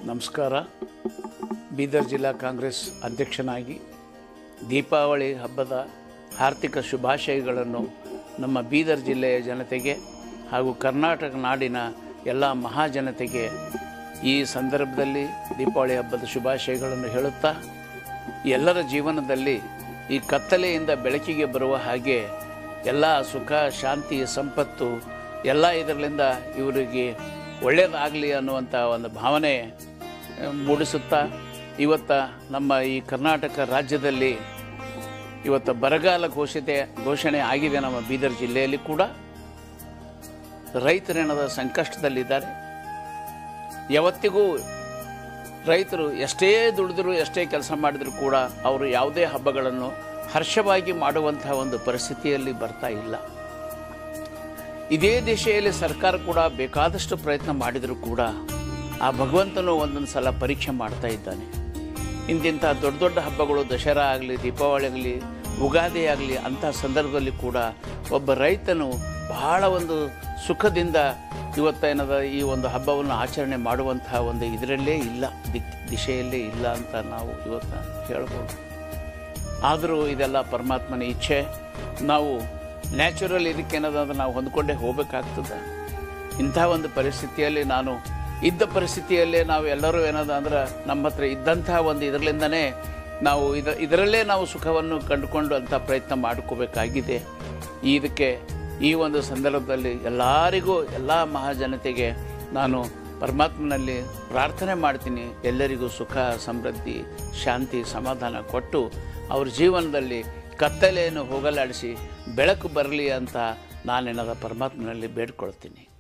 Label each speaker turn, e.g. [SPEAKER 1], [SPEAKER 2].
[SPEAKER 1] ನಮಸ್ಕಾರ ಬೀದರ್ ಜಿಲ್ಲಾ ಕಾಂಗ್ರೆಸ್ ಅಧ್ಯಕ್ಷನಾಗಿ ದೀಪಾವಳಿ ಹಬ್ಬದ ಆರ್ಥಿಕ ಶುಭಾಶಯಗಳನ್ನು ನಮ್ಮ ಬೀದರ್ ಜಿಲ್ಲೆಯ ಜನತೆಗೆ ಹಾಗೂ ಕರ್ನಾಟಕ ನಾಡಿನ ಎಲ್ಲ ಮಹಾಜನತೆಗೆ ಈ ಸಂದರ್ಭದಲ್ಲಿ ದೀಪಾವಳಿ ಹಬ್ಬದ ಶುಭಾಶಯಗಳನ್ನು ಹೇಳುತ್ತಾ ಎಲ್ಲರ ಜೀವನದಲ್ಲಿ ಈ ಕತ್ತಲೆಯಿಂದ ಬೆಳಕಿಗೆ ಬರುವ ಹಾಗೆ ಎಲ್ಲ ಸುಖ ಶಾಂತಿ ಸಂಪತ್ತು ಎಲ್ಲ ಇದರಿಂದ ಇವರಿಗೆ ಒಳ್ಳೆಯದಾಗಲಿ ಅನ್ನುವಂಥ ಒಂದು ಭಾವನೆ ಆ, ಮೂಡಿಸುತ್ತಾ ಇವತ್ತ ನಮ್ಮ ಈ ಕರ್ನಾಟಕ ರಾಜ್ಯದಲ್ಲಿ ಇವತ್ತು ಬರಗಾಲ ಘೋಷಿತೆ ಘೋಷಣೆ ಆಗಿದೆ ನಮ್ಮ ಬೀದರ್ ಜಿಲ್ಲೆಯಲ್ಲಿ ಕೂಡ ರೈತರೇನದ ಸಂಕಷ್ಟದಲ್ಲಿದ್ದಾರೆ ಯಾವತ್ತಿಗೂ ರೈತರು ಎಷ್ಟೇ ದುಡಿದ್ರು ಎಷ್ಟೇ ಕೆಲಸ ಮಾಡಿದರೂ ಕೂಡ ಅವರು ಯಾವುದೇ ಹಬ್ಬಗಳನ್ನು ಹರ್ಷವಾಗಿ ಮಾಡುವಂತಹ ಒಂದು ಪರಿಸ್ಥಿತಿಯಲ್ಲಿ ಬರ್ತಾ ಇಲ್ಲ ಇದೇ ದಿಶೆಯಲ್ಲಿ ಸರ್ಕಾರ ಕೂಡ ಬೇಕಾದಷ್ಟು ಪ್ರಯತ್ನ ಮಾಡಿದರೂ ಕೂಡ ಆ ಭಗವಂತನು ಒಂದೊಂದು ಸಲ ಪರೀಕ್ಷೆ ಮಾಡ್ತಾ ಇದ್ದಾನೆ ಇಂತಿಂಥ ದೊಡ್ಡ ದೊಡ್ಡ ಹಬ್ಬಗಳು ದಸರಾ ಆಗಲಿ ದೀಪಾವಳಿ ಆಗಲಿ ಉಗಾದಿ ಆಗಲಿ ಅಂಥ ಸಂದರ್ಭದಲ್ಲಿ ಕೂಡ ಒಬ್ಬ ರೈತನು ಬಹಳ ಒಂದು ಸುಖದಿಂದ ಇವತ್ತೇನದ ಈ ಒಂದು ಹಬ್ಬವನ್ನು ಆಚರಣೆ ಮಾಡುವಂತಹ ಒಂದು ಇದರಲ್ಲೇ ಇಲ್ಲ ದಿಕ್ ದಿಶೆಯಲ್ಲೇ ಇಲ್ಲ ಅಂತ ನಾವು ಇವತ್ತು ಹೇಳ್ಬೋದು ಆದರೂ ಇದೆಲ್ಲ ಪರಮಾತ್ಮನ ಇಚ್ಛೆ ನಾವು ನ್ಯಾಚುರಲ್ ಇದಕ್ಕೇನದಂದ್ರೆ ನಾವು ಹೊಂದ್ಕೊಂಡೇ ಹೋಗಬೇಕಾಗ್ತದೆ ಇಂಥ ಒಂದು ಪರಿಸ್ಥಿತಿಯಲ್ಲಿ ನಾನು ಇದ್ದ ಪರಿಸ್ಥಿತಿಯಲ್ಲೇ ನಾವು ಎಲ್ಲರೂ ಏನದ ಅಂದ್ರೆ ನಮ್ಮ ಹತ್ರ ಇದ್ದಂತಹ ಒಂದು ಇದರಲ್ಲಿಂದನೇ ನಾವು ಇದ ಇದರಲ್ಲೇ ನಾವು ಸುಖವನ್ನು ಕಂಡುಕೊಂಡು ಅಂತ ಪ್ರಯತ್ನ ಮಾಡ್ಕೋಬೇಕಾಗಿದೆ ಇದಕ್ಕೆ ಈ ಒಂದು ಸಂದರ್ಭದಲ್ಲಿ ಎಲ್ಲರಿಗೂ ಎಲ್ಲ ಮಹಾಜನತೆಗೆ ನಾನು ಪರಮಾತ್ಮನಲ್ಲಿ ಪ್ರಾರ್ಥನೆ ಮಾಡ್ತೀನಿ ಎಲ್ಲರಿಗೂ ಸುಖ ಸಮೃದ್ಧಿ ಶಾಂತಿ ಸಮಾಧಾನ ಕೊಟ್ಟು ಅವ್ರ ಜೀವನದಲ್ಲಿ ಕತ್ತಲೆಯನ್ನು ಹೋಗಲಾಡಿಸಿ ಬೆಳಕು ಬರಲಿ ಅಂತ ನಾನೇನಾದ ಪರಮಾತ್ಮನಲ್ಲಿ ಬೇಡ್ಕೊಳ್ತೀನಿ